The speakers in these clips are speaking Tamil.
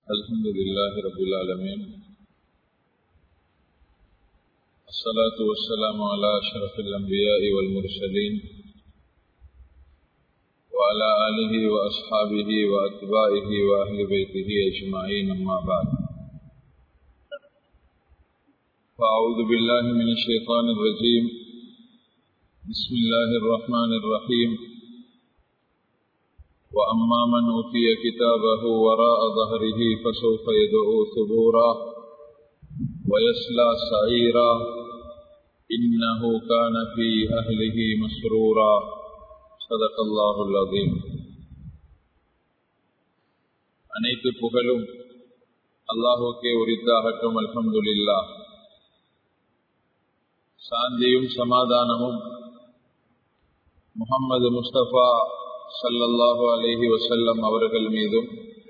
الحمد لله رب العالمين الصلاة والسلام على أشرف الأنبياء والمرسلين وعلى آله وأصحابه وأتباعه وأهل بيته أجمعين أما بعد فأعوذ بالله من الشيطان الرجيم بسم الله الرحمن الرحيم وأما من أوتي كتابه وراء ظهره فسوف يدعو ثبورا ويسلى سعيرا إنه كان في أهله مسرورا صدق الله العظيم அனைத்து புகழும் அல்லாஹுக்கே உரித்தாகட்டும் அல்ஹம்துலில்லா சாந்தியும் சமாதானமும் முகம்மது முஸ்தபா சல்லல்லாஹு அலஹி வசல்லம் அவர்கள் மீதும்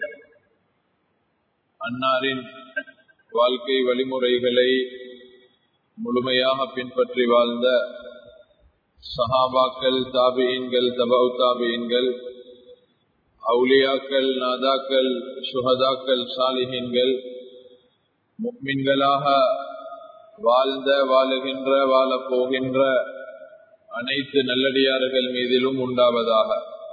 அன்னாரின் வாழ்க்கை வழிமுறைகளை முழுமையாக பின்பற்றி வாழ்ந்த சஹாபாக்கள் தாபியன்கள் தபவு தாபியன்கள் அவுலியாக்கள் நாதாக்கள் சுஹதாக்கள் சாலிஹின்கள் முக்மின்களாக வாழ்ந்த வாழுகின்ற வாழப் போகின்ற அனைத்து நல்லடியார்கள் மீதிலும் உண்டாவதாக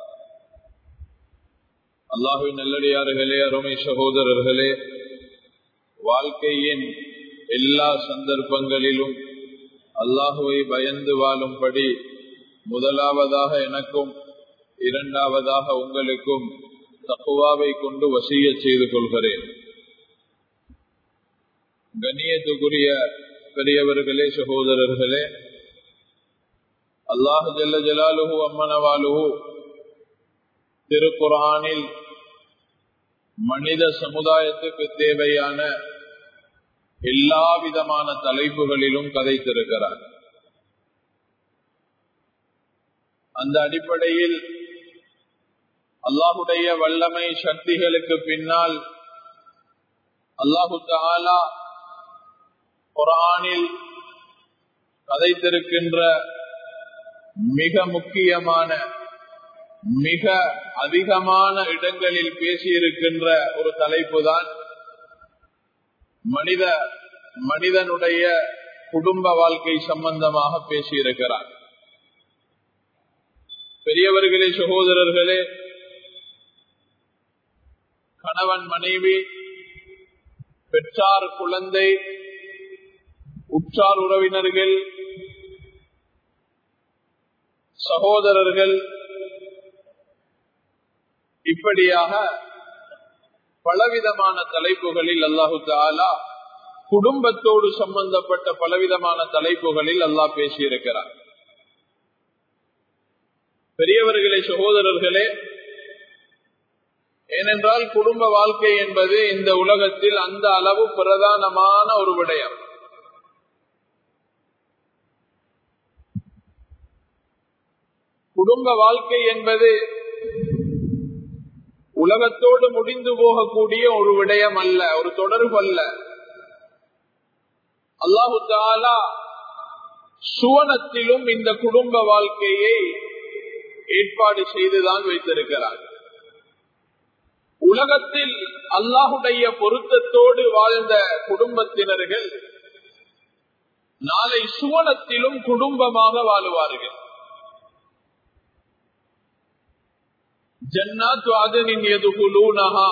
அல்லாஹுவின் நல்லடியார்களே அருமை சகோதரர்களே வாழ்க்கையின் எல்லா சந்தர்ப்பங்களிலும் அல்லாஹுவை பயந்து வாழும்படி முதலாவதாக எனக்கும் இரண்டாவதாக உங்களுக்கும் தக்குவாவை கொண்டு வசிய செய்து கொள்கிறேன் கண்ணியத்துக்குரிய பெரியவர்களே சகோதரர்களே அல்லாஹு ஜல்ல ஜலாலுஹு அம்மனவாலுஹு திருக்குரானில் மனித சமுதாயத்துக்கு தேவையான எல்லா விதமான தலைப்புகளிலும் கதைத்திருக்கிறார் அந்த அடிப்படையில் அல்லாஹுடைய வல்லமை சக்திகளுக்கு பின்னால் அல்லாஹு தாலா குரானில் கதைத்திருக்கின்ற மிக முக்கியமான மிக அதிகமான இடங்களில் பேசியிருக்கின்ற ஒரு தலைப்பு தான் மனித மனிதனுடைய குடும்ப வாழ்க்கை சம்பந்தமாக பேசியிருக்கிறார் பெரியவர்களே சகோதரர்களே கணவன் மனைவி பெற்றார் குழந்தை உற்றார் உறவினர்கள் சகோதரர்கள் இப்படியாக பலவிதமான தலைப்புகளில் அல்லாஹு தாலா குடும்பத்தோடு சம்பந்தப்பட்ட பலவிதமான தலைப்புகளில் அல்லாஹ் பேசியிருக்கிறார் பெரியவர்களே சகோதரர்களே ஏனென்றால் குடும்ப வாழ்க்கை என்பது இந்த உலகத்தில் அந்த அளவு பிரதானமான ஒரு விடயம் குடும்ப வாழ்க்கை என்பது உலகத்தோடு முடிந்து போகக்கூடிய ஒரு விடயம் அல்ல ஒரு தொடர்பு அல்ல அல்லாஹு தாலா சுவனத்திலும் இந்த குடும்ப வாழ்க்கையை ஏற்பாடு செய்துதான் வைத்திருக்கிறார் உலகத்தில் அல்லாஹுடைய பொருத்தத்தோடு வாழ்ந்த குடும்பத்தினர்கள் நாளை சுவனத்திலும் குடும்பமாக வாழுவார்கள் جنات عدن يدخلونها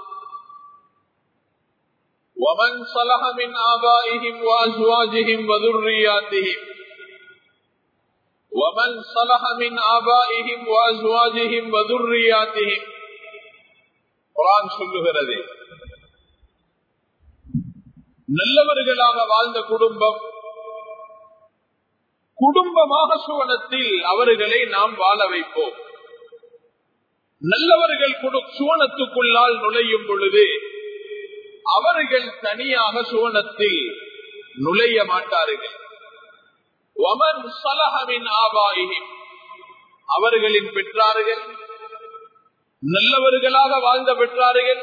ومن صلح من آبائهم وأزواجهم وذرياتهم ومن صلح من آبائهم وأزواجهم وذرياتهم குரான் சொல்லுகிறது நல்லவர்களாக வாழ்ந்த குடும்பம் குடும்பமாக சுவனத்தில் அவர்களை நாம் வாழ வைப்போம் நல்லவர்கள் சுவனத்துக்குள்ளால் நுழையும் பொழுது அவர்கள் தனியாக சுவனத்தில் நுழைய மாட்டார்கள் ஒமன் சலஹமின் ஆபாயினின் அவர்களின் பெற்றார்கள் நல்லவர்களாக வாழ்ந்த பெற்றார்கள்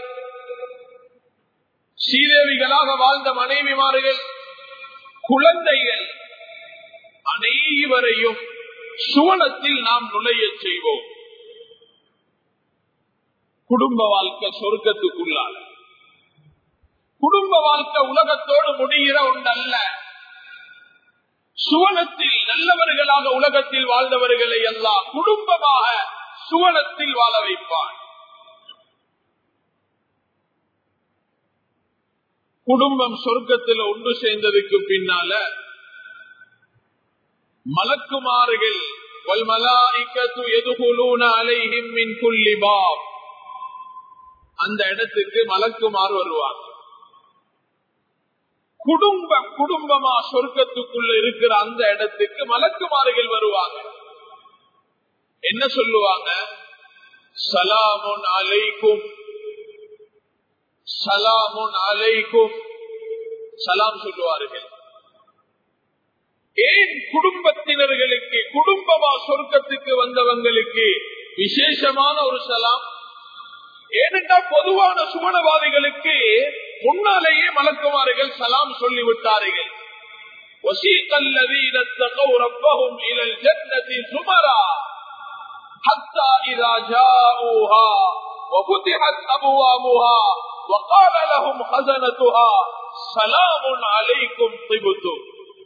ஸ்ரீதேவிகளாக வாழ்ந்த மனைவிமார்கள் குழந்தைகள் அனைவரையும் சுவனத்தில் நாம் நுழைய செய்வோம் குடும்ப வாழ்க்கை சொர்க்கத்துக்குள்ளால குடும்ப வாழ்க்கை உலகத்தோடு முடிகிற ஒன்றல்ல சுவனத்தில் நல்லவர்களாக உலகத்தில் வாழ்ந்தவர்களை எல்லாம் குடும்பமாக சுவனத்தில் வாழ வைப்பான் குடும்பம் சொர்க்கத்தில் ஒன்று சேர்ந்ததுக்கு பின்னால மலக்குமாறுகள் அந்த இடத்துக்கு மலக்குமாறு வருவாங்க குடும்பம் குடும்பமா சொர்க்கத்துக்குள்ள இருக்கிற அந்த இடத்துக்கு மலக்குமாறுகள் வருவாங்க என்ன சொல்லுவாங்க சலாமுன் அலைக்கும் சலாமுன் அலைக்கும் சலாம் சொல்லுவார்கள் ஏன் குடும்பத்தினர்களுக்கு குடும்பமா சொர்க்கத்துக்கு வந்தவங்களுக்கு விசேஷமான ஒரு சலாம் ஏனென்றால் பொதுவான சுமணவாதிகளுக்கு முன்னாலேயே மலக்குமார்கள் சலாம் சொல்லிவிட்டார்கள் وسيق الذين اتقوا ربهم الى الجنه زمرا حتى اذا جاءوها وفتحت ابوابها وقال لهم خزنتها سلام عليكم طبتم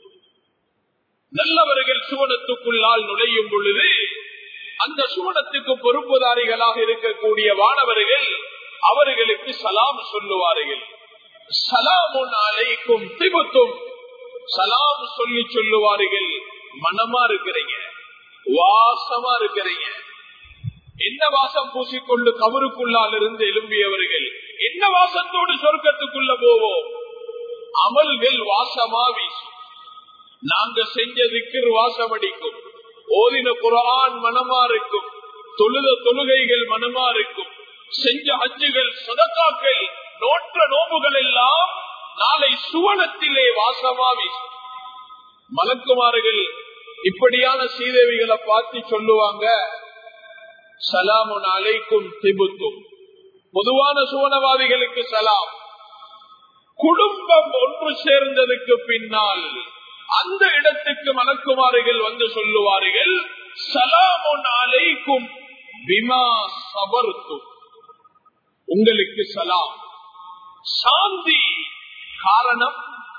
நல்லவர்கள் சுவனத்துக்குள்ளால் நுழையும் பொழுது அந்த சுவனத்துக்கு பொறுப்புதாரிகளாக இருக்கக்கூடிய வானவர்கள் அவர்களுக்கு சலாம் சொல்லுவார்கள் சலாமுன் அலைக்கும் திபுத்தும் சலாம் சொல்லி சொல்லுவார்கள் மனமா இருக்கிறீங்க வாசமா இருக்கிறீங்க என்ன வாசம் பூசிக்கொண்டு கவருக்குள்ளால் இருந்து எழும்பியவர்கள் என்ன வாசத்தோடு சொர்க்கத்துக்குள்ள போவோம் அமல்கள் வாசமா வீசும் நாங்க செஞ்சதுக்கு வாசம் அடிக்கும் ஓதின குரான் மனமா இருக்கும் தொழுத தொழுகைகள் மனமா இருக்கும் செஞ்ச அஞ்சுகள் சதக்காக்கள் நோற்ற நோம்புகள் எல்லாம் நாளை சுவனத்திலே வாசமா வீசும் மலக்குமார்கள் இப்படியான சீதேவிகளை பார்த்து சொல்லுவாங்க சலாமுன் அலைக்கும் திபுத்தும் பொதுவான சுவனவாதிகளுக்கு சலாம் குடும்பம் ஒன்று சேர்ந்ததுக்கு பின்னால் அந்த இடத்துக்கு மலக்குமாறுகள் வந்து சொல்லுவார்கள் சலாமுன் அலைக்கும் பிமா சபர்த்தும் உங்களுக்கு சலாம் சாந்தி காரணம்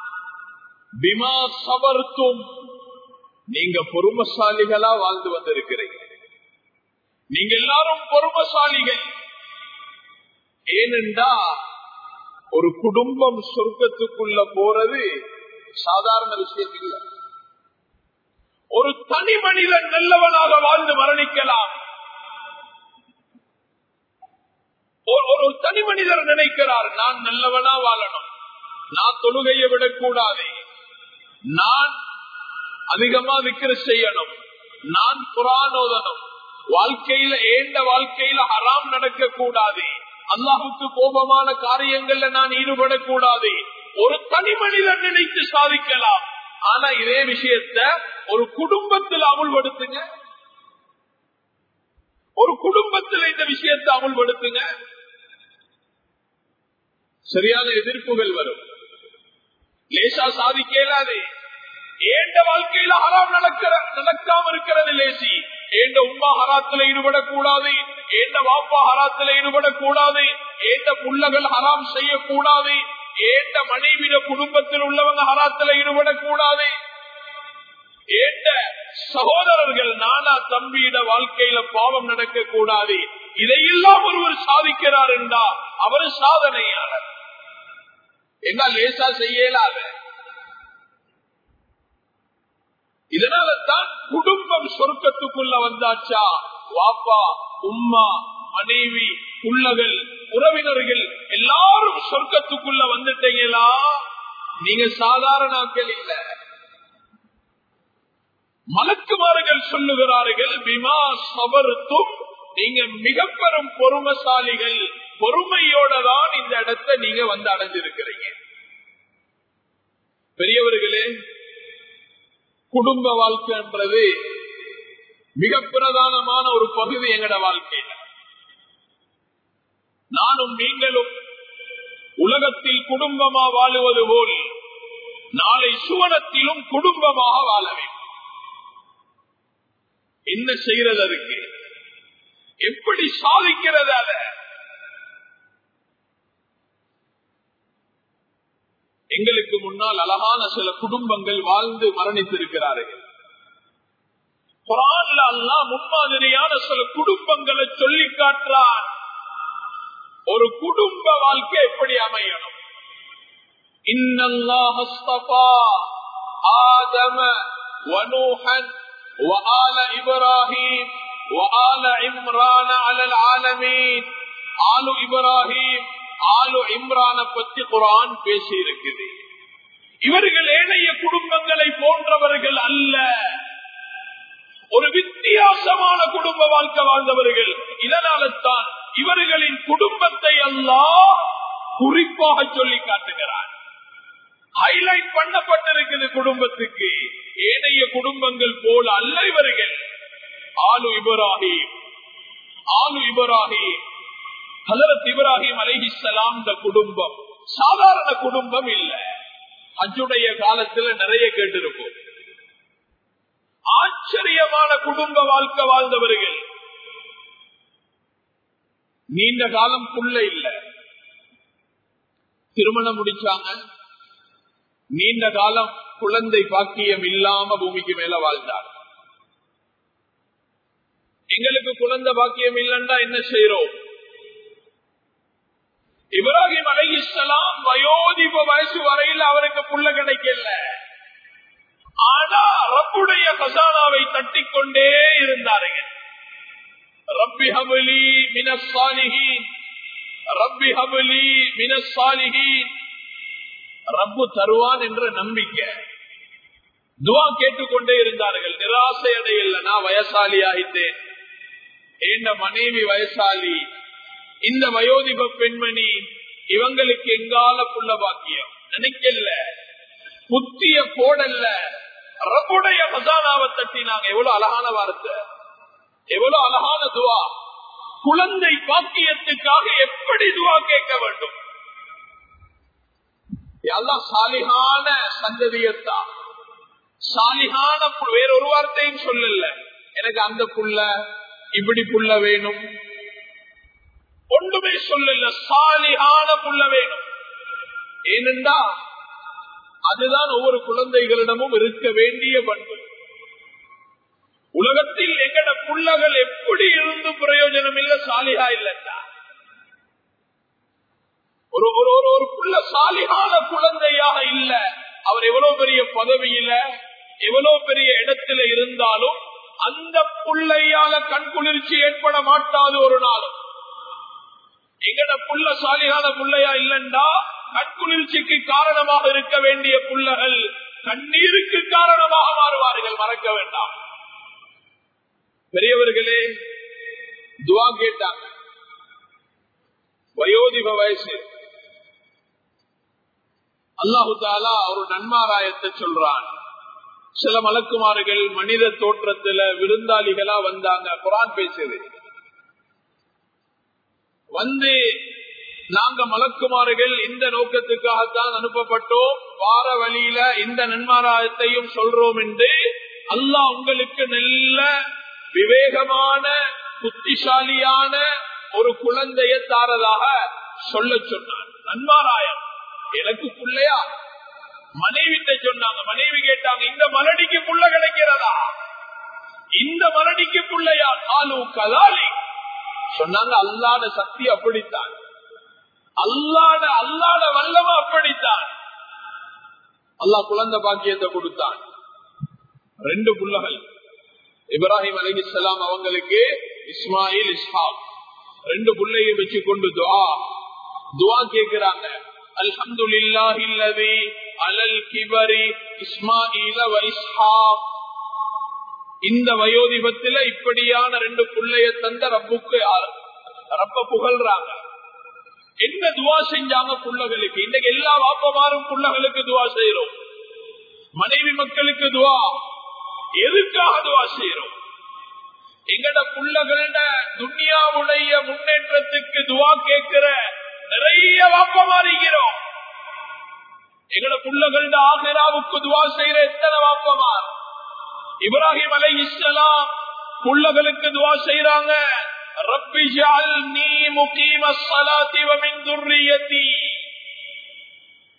பிமா சபர்த்தும் நீங்க பொறுமசாலிகளா வாழ்ந்து வந்திருக்கிறீங்க நீங்க எல்லாரும் பொறுமசாலிகள் ஏனென்றா ஒரு குடும்பம் சொர்க்கத்துக்குள்ள போறது சாதாரண விஷயம் இல்லை ஒரு தனி மனிதன் நல்லவனாக வாழ்ந்து மரணிக்கலாம் ஒரு தனி மனிதர் நினைக்கிறார் நான் நல்லவனா வாழணும் நான் தொழுகையை விடக்கூடாது நான் அதிகமா விக்கிர செய்யணும் நான் குரான் ஓதணும் வாழ்க்கையில ஏண்ட வாழ்க்கையில அறாம் நடக்க கூடாது அல்லாஹுக்கு கோபமான காரியங்கள்ல நான் ஈடுபடக்கூடாது ஒரு தனி மனிதன் நினைத்து சாதிக்கலாம் ஆனா இதே விஷயத்த ஒரு குடும்பத்தில் அமுல்படுத்துங்க ஒரு குடும்பத்தில் இந்த விஷயத்தை அமுல்படுத்துங்க சரியான எதிர்ப்புகள் வரும் லேசா சாதிக்க இயலாது ஏண்ட வாழ்க்கையில ஹராம் நடக்கிற நடக்காம இருக்கிறது லேசி ஏண்ட உமா ஹராத்துல ஈடுபடக்கூடாது ஏண்ட வாப்பா ஹராத்துல ஈடுபடக்கூடாது ஏண்ட புள்ளகள் ஹராம் செய்யக்கூடாது ஏண்ட மனைவிட குடும்பத்தில் உள்ளவங்க ஹராத்துல ஈடுபடக்கூடாது ஏண்ட சகோதரர்கள் நானா தம்பியிட வாழ்க்கையில பாவம் நடக்க கூடாது இதையெல்லாம் ஒருவர் சாதிக்கிறார் என்றா அவர் சாதனையாளர் என்ன லேசா செய்யலாத இதனால தான் குடும்பம் சொர்க்கத்துக்குள்ள வந்தாச்சா வாப்பா உம்மா மனைவி புள்ளகள் உறவினர்கள் எல்லாரும் சொர்க்கத்துக்குள்ள வந்துட்டீங்களா நீங்க சாதாரண ஆட்கள் இல்ல மலக்குமார்கள் சொல்லுகிறார்கள் பிமா சபர்த்தும் நீங்க மிக பெரும் பொறுமசாலிகள் பொறுமையோட தான் இந்த இடத்தை நீங்க வந்து அடைஞ்சிருக்கிறீங்க பெரியவர்களே குடும்ப வாழ்க்கைன்றது மிக பிரதானமான ஒரு பகுதி எங்கட வாழ்க்கையில நானும் நீங்களும் உலகத்தில் குடும்பமா வாழுவது போல் நாளை சுவனத்திலும் குடும்பமாக வாழ வேண்டும் என்ன செய்கிறது அதுக்கு எப்படி சாதிக்கிறது அத எங்களுக்கு முன்னால் அழகான சில குடும்பங்கள் வாழ்ந்து மரணித்திருக்கிறார்கள் குரான்ல அல்லா முன்மாதிரியான சில குடும்பங்களை சொல்லி காட்டுறான் ஒரு குடும்ப வாழ்க்கை எப்படி அமையணும் இன்னல்லாஹஸ்தபா ஆதம வனூஹன் وآل إبراهيم وآل عمران على العالمين آل إبراهيم ஆலு இம்ரான பத்தி குரான் பேசி இருக்குது இவர்கள் ஏனைய குடும்பங்களை போன்றவர்கள் அல்ல ஒரு வித்தியாசமான குடும்ப வாழ்க்கை வாழ்ந்தவர்கள் இதனால்தான் இவர்களின் குடும்பத்தை எல்லாம் குறிப்பாக சொல்லி காட்டுகிறார் ஹைலைட் பண்ணப்பட்டிருக்குது குடும்பத்துக்கு ஏனைய குடும்பங்கள் போல அல்ல இவர்கள் ஆலு இப்ராஹிம் ஆலு இப்ராஹிம் ஹலரத் இப்ராஹிம் அலைஹிஸ்லாம் இந்த குடும்பம் சாதாரண குடும்பம் இல்ல அஜுடைய காலத்துல நிறைய கேட்டிருப்போம் ஆச்சரியமான குடும்ப வாழ்க்கை வாழ்ந்தவர்கள் நீண்ட காலம் புள்ள இல்ல திருமணம் முடிச்சாங்க நீண்ட காலம் குழந்தை பாக்கியம் இல்லாம பூமிக்கு மேல வாழ்ந்தார் எங்களுக்கு குழந்தை பாக்கியம் இல்லைன்னா என்ன செய்யறோம் இப்ராஹிம் அலையிஸ்லாம் வயோதிப வயசு வரையில் அவருக்கு புள்ள கிடைக்கல ஆனா ரப்புடைய கசானாவை தட்டிக்கொண்டே இருந்தார்கள் ரப்பி ஹபலி மினசாலிஹீன் ரப்பி ஹபலி மினசாலிஹீன் ரப்பு தருவான் என்ற நம்பிக்கை துவா கேட்டுக்கொண்டே இருந்தார்கள் நிராசை அடையல நான் வயசாலி ஆகிட்டேன் என் மனைவி வயசாலி இந்த வயோதிப பெண்மணி இவங்களுக்கு எங்கால புள்ள பாக்கியம் நினைக்கல புத்திய போடல்ல ரப்புடைய மசானாவை தட்டினாங்க எவ்வளவு அழகான வார்த்தை எவ்வளவு அழகான துவா குழந்தை பாக்கியத்துக்காக எப்படி துவா கேட்க வேண்டும் எல்லாம் சாலிகான சந்ததியத்தா சாலிகான வேற ஒரு வார்த்தையும் சொல்லல எனக்கு அந்த புள்ள இப்படி புள்ள வேணும் ஒன்றுமே சொல்லல சாலிகான புள்ள வேணும் ஏனென்றா அதுதான் ஒவ்வொரு குழந்தைகளிடமும் இருக்க வேண்டிய பண்பு உலகத்தில் எங்கட புள்ளகள் எப்படி இருந்து பிரயோஜனம் இல்ல சாலிகா இல்லட்டா ஒரு ஒரு ஒரு ஒரு புள்ள சாலிகான குழந்தையாக இல்ல அவர் எவ்வளவு பெரிய பதவியில எவ்வளவு பெரிய இடத்துல இருந்தாலும் அந்த புள்ளையால கண்குளிர்ச்சி ஏற்பட மாட்டாது ஒரு நாளும் எங்கட புள்ள சாலிகான புள்ளையா இல்லண்டா கண்குளிர்ச்சிக்கு காரணமாக இருக்க வேண்டிய புள்ளகள் கண்ணீருக்கு காரணமாக மாறுவார்கள் மறக்க வேண்டாம் பெரியவர்களே துவா கேட்டாங்க வயோதிப வயசு அல்லாஹு தாலா ஒரு நன்மாராயத்தை சொல்றான் சில மலக்குமார்கள் மனித தோற்றத்துல விருந்தாளிகளா வந்தாங்க குரான் பேசுது வந்து நாங்க மலக்குமார்கள் இந்த நோக்கத்துக்காகத்தான் அனுப்பப்பட்டோம் வார வழியில இந்த நன்மாராயத்தையும் சொல்றோம் என்று அல்லாஹ் உங்களுக்கு நல்ல விவேகமான புத்திசாலியான ஒரு குழந்தைய தாரதாக சொல்ல சொன்னான் நன்மாராயம் எனக்கு புள்ளையா மனைவி சொன்னாங்க மனைவி கேட்டாங்க இந்த மலடிக்கு புள்ள கிடைக்கிறதா இந்த மலடிக்கு புள்ளையா காலு கதாலி சொன்னாங்க அல்லாட சக்தி அப்படித்தான் அல்லாட அல்லாட வல்லம அப்படித்தான் அல்லாஹ் குழந்தை பாக்கியத்தை கொடுத்தான் ரெண்டு புள்ளகள் இப்ராஹிம் அலிஸ்லாம் அவங்களுக்கு இஸ்மாயில் இஸ்ஹாக் ரெண்டு புள்ளையை வச்சு கொண்டு துவா துவா கேட்கிறாங்க அல்ஹம்துலில்லாஹில்லதி அலல் கிபரி இஸ்மாயில வ இஸ்ஹாக் இந்த வயோதிபத்துல இப்படியான ரெண்டு புள்ளைய தந்த ரப்புக்கு ரப்ப புகழ்றாங்க என்ன துவா செஞ்சாங்க புள்ளகளுக்கு இன்னைக்கு எல்லா வாப்பமாரும் புள்ளகளுக்கு துவா செய்யறோம் மனைவி மக்களுக்கு துவா எதுக்காக துவா செய்யறோம் எங்கட புள்ளகள துன்யாவுடைய முன்னேற்றத்துக்கு துவா கேட்கிற நிறைய வாப்பமாறுகிறோம் எங்கட புள்ளகள ஆகிராவுக்கு துவா செய்யற எத்தனை வாப்பமார் இப்ராஹிம் அலை இஸ்லாம் புள்ளகளுக்கு துவா செய்யறாங்க ரப்பி ஜஅல்னி முகீம ஸலாத்தி வ மின் துர்ரியதி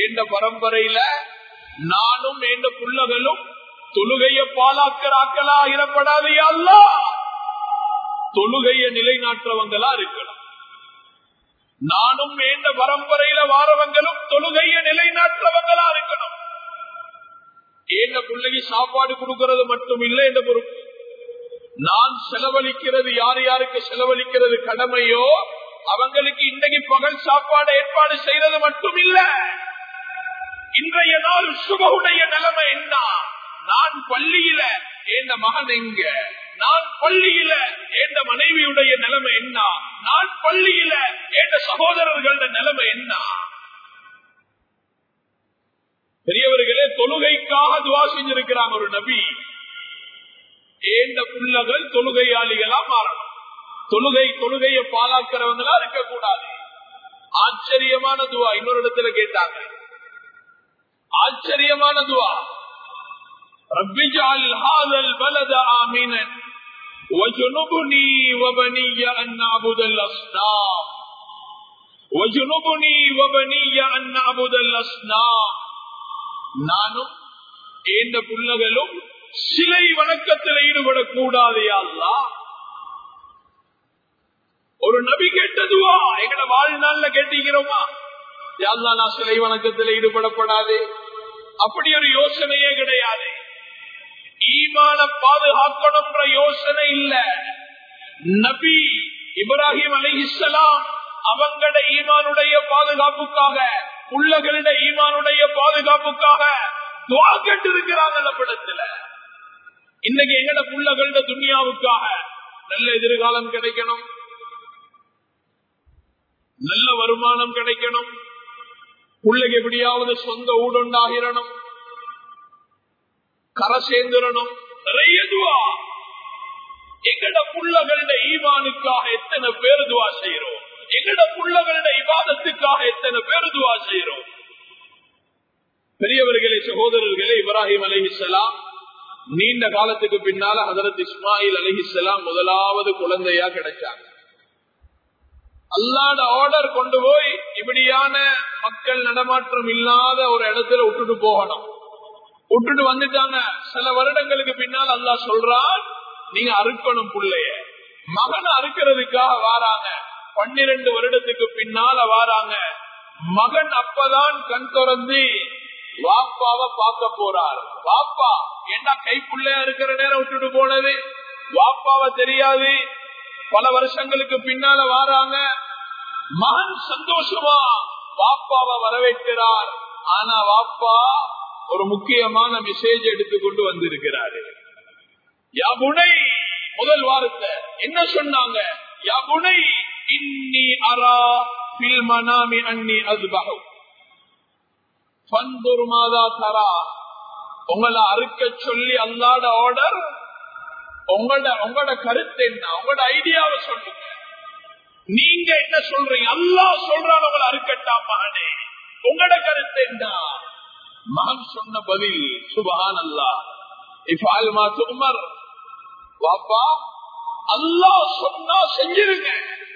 எந்த பரம்பரையில நானும் எந்த புள்ளகளும் தொழுகைய பாலாக்கராக்களா ஆகிடப்படாதே அல்ல தொழுகைய நிலைநாட்டுறவங்களா இருக்கணும் நானும் எந்த பரம்பரையில வாரவங்களும் தொழுகைய நிலைநாட்டுறவங்களா இருக்கணும் எந்த பிள்ளைக்கு சாப்பாடு கொடுக்கறது மட்டும் இல்லை என்ற பொறுப்பு நான் செலவழிக்கிறது யார் யாருக்கு செலவழிக்கிறது கடமையோ அவங்களுக்கு இன்றைக்கு பகல் சாப்பாடு ஏற்பாடு செய்யறது மட்டும் இல்ல இன்றைய நாள் சுபவுடைய நிலைமை என்ன நான் பள்ளியில எந்த மகன் எங்க நான் பள்ளியில எந்த மனைவியுடைய நிலைமை என்ன நான் பள்ளியில எந்த சகோதரர்கள நிலைமை என்ன பெரியவர்களே தொழுகைக்காக துவா செஞ்சிருக்கிறாங்க ஒரு நபி ஏந்த புள்ளகள் தொழுகையாளிகளா மாறணும் தொழுகை தொழுகையை பாலாக்கிறவங்களா இருக்கக்கூடாது ஆச்சரியமான துவா இன்னொரு இடத்துல கேட்டாங்க ஆச்சரியமான துவா ரப்பிஜால் ஹாதல் பலத ஆமீனன் وجنبني وبني أن نعبد الأصنام وجنبني وبني أن نعبد الأصنام நானும் ஏந்த புள்ளகளும் சிலை வணக்கத்தில் ஈடுபடக்கூடாது அல்லா ஒரு நபி கேட்டதுவா எங்கட வாழ்நாள்ல கேட்டீங்கிறோமா யாழ்லா நான் சிலை வணக்கத்தில் ஈடுபடப்படாது அப்படி ஒரு யோசனையே கிடையாது ஈமான பாதுகாக்கணும்ன்ற யோசனை இல்ல நபி இப்ராஹிம் அலிஹிஸ்லாம் அவங்கட ஈமானுடைய பாதுகாப்புக்காக உள்ளகளிட ஈமானுடைய பாதுகாப்புக்காக துவா கேட்டு இருக்கிறாங்க நம்மிடத்துல இன்னைக்கு எங்கட புள்ளகள துன்யாவுக்காக நல்ல எதிர்காலம் கிடைக்கணும் நல்ல வருமானம் கிடைக்கணும் பிள்ளைக்கு எப்படியாவது சொந்த ஊடுண்டாகிரணும் கரை சேர்ந்துடணும் நிறைய துவா எங்கட புள்ளகள ஈமானுக்காக எத்தனை பேர் துவா செய்யறோம் எங்கட புள்ளகள இவாதத்துக்காக எத்தனை பேர் துவா செய்யறோம் பெரியவர்களே சகோதரர்களே இப்ராஹிம் அலஹிசலாம் நீண்ட காலத்துக்கு பின்னால ஹதரத் இஸ்மாயில் அலஹிசலாம் முதலாவது குழந்தையா கிடைச்சாங்க அல்லாட ஆர்டர் கொண்டு போய் இப்படியான மக்கள் நடமாற்றம் இல்லாத ஒரு இடத்துல விட்டுட்டு போகணும் விட்டுட்டு வந்துட்டாங்க சில வருடங்களுக்கு பின்னால் அல்லா சொல்றான் நீங்க அறுக்கணும் பிள்ளைய மகனை அறுக்கிறதுக்காக வாராங்க பன்னிரண்டு வருடத்துக்கு பின்னால வாராங்க மகன் அப்பதான் கண் திறந்து வாப்பாவை பார்க்க போறார் வாப்பா என்ன கைப்புள்ளையா இருக்கிற நேரம் விட்டுட்டு போனது வாப்பாவை தெரியாது பல வருஷங்களுக்கு பின்னால வாராங்க மகன் சந்தோஷமா வாப்பாவை வரவேற்கிறார் ஆனா வாப்பா ஒரு முக்கியமான மெசேஜ் எடுத்துக்கொண்டு வந்திருக்கிறாரு யாபுனை முதல் வாரத்தை என்ன சொன்னாங்க யாபுனை இன்னி அரா பில் மனாமி அன்னி அஸ்பஹு பந்துர் மாதா தரா உங்களை அறுக்க சொல்லி அல்லாட ஆர்டர் உங்களோட உங்களோட கருத்து என்ன உங்களோட ஐடியாவை சொல்லுங்க நீங்க என்ன சொல்றீங்க அல்லா சொல்றான் உங்களை அறுக்கட்டாம் மகனே உங்களோட கருத்து என்ன மகன் சொன்ன பதில் சுபஹான் அல்லா இஃபால் மா துமர் வாப்பா அல்லா சொன்னா செஞ்சிருங்க